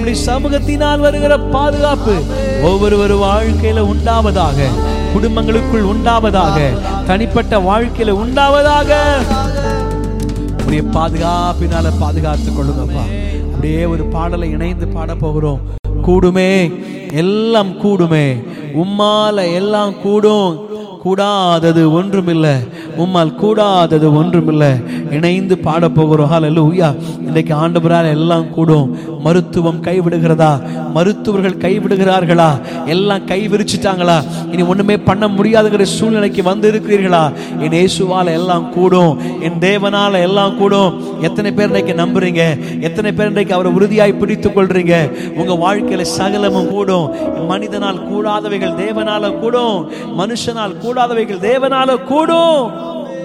உம்முடைய சமூகத்தினால் வருகிற பாதுகாப்பு ஒவ்வொருவர் வாழ்க்கையில உண்டாவதாக குடும்பங்களுக்குள் உண்டாவதாக தனிப்பட்ட வாழ்க்கையில உண்டாவதாக உடைய பாதுகாப்பினால பாதுகாத்துக் கொள்ளுங்கப்பா அப்படியே ஒரு பாடலை இணைந்து பாட போகிறோம் கூடுமே எல்லாம் கூடுமே உம்மால எல்லாம் கூடும் கூடாதது ஒன்றுமில்லை உம்மால் கூடாதது ஒன்றுமில்லை இணைந்து பாட போகிறோம் ஹalleluya இன்றைக்கு ஆண்டவரால் எல்லாம் கூடும் மருத்துவம் கைவிடுகிறதா மருத்துவர்கள் கைவிடுகிறார்களா எல்லாம் கை விரிச்சிட்டாங்களா இனி ஒண்ணுமே பண்ண முடியாதுங்கிற சூழ்நிலைக்கு வந்து இருக்கிறீர்களா என் இயேசுவால எல்லாம் கூடும் என் தேவனால எல்லாம் கூடும் எத்தனை பேர் இன்னைக்கு நம்புறீங்க எத்தனை பேர் இன்னைக்கு அவரை உறுதியாய் பிடித்துக் கொள்றீங்க உங்க வாழ்க்கையில சகலமும் கூடும் மனிதனால் கூடாதவைகள் தேவனால கூடும் மனுஷனால் கூடாதவைகள் தேவனால கூடும்